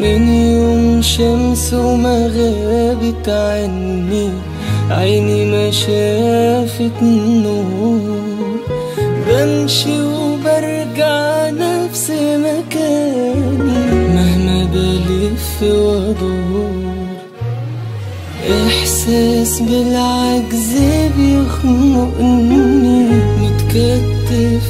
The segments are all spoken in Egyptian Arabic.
من يوم شمس وما غابت عني عيني ما شافت نور بمشي وبرجع نفس مكاني مهما بلف وادور احساس بالعجز بيخنقني متكتف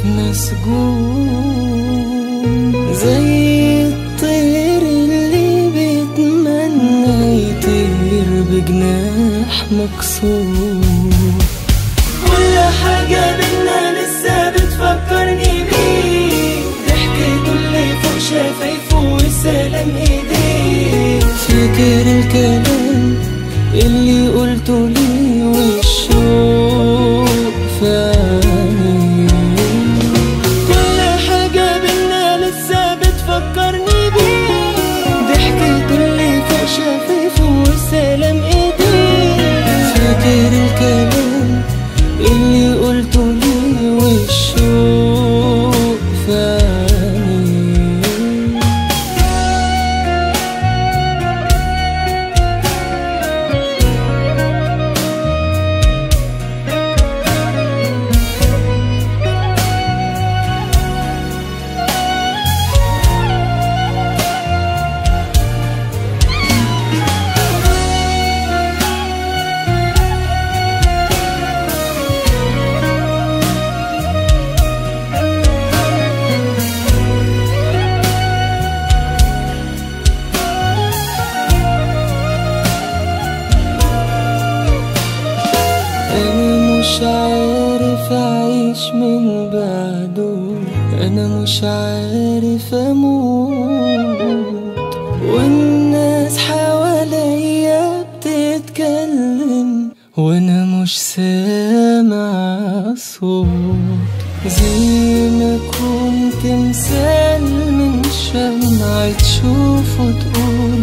مسجون زي الطير اللي بيتمنى يطير بجناح مكسور كل حاجة بينا لسه بتفكرني بيه ضحكته اللي فوق شفايفه وسلام ايديه فاكر الكلام اللي قلته لي والشوق في عينيه كل حاجة بينا لسه بتفكرني بيه ضحكته اللي فوق شفايفه وسلام ايديه فاكر الكلام اللي قلته لي والشوق في عينيه أنا مش عارف أعيش من بعده أنا مش عارف أموت والناس حواليا بتتكلم وأنا مش سامع صوت زي ما كنت مثال من شمعة تشوفه تقول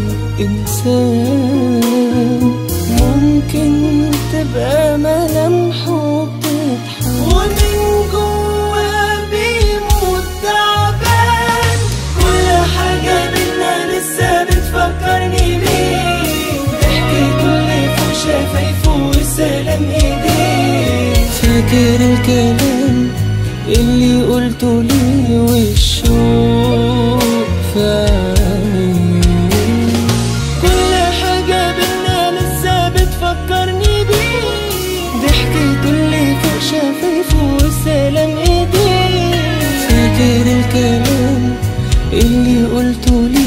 إنسان ممكن تبقى ملامحه بتضحك ومن جوا بيموت تعبان كل حاجة بينا لسه بتفكرني بيه ضحكته اللي فوق شفايفه وسلام ايديه فاكر الكلام اللي قلته لي والشوق في عينيه كل حاجة بينا لسه بتفكرني بيه ضحكته اللي فوق شفايفه وسلام ايديه فاكر الكلام اللي قلته لي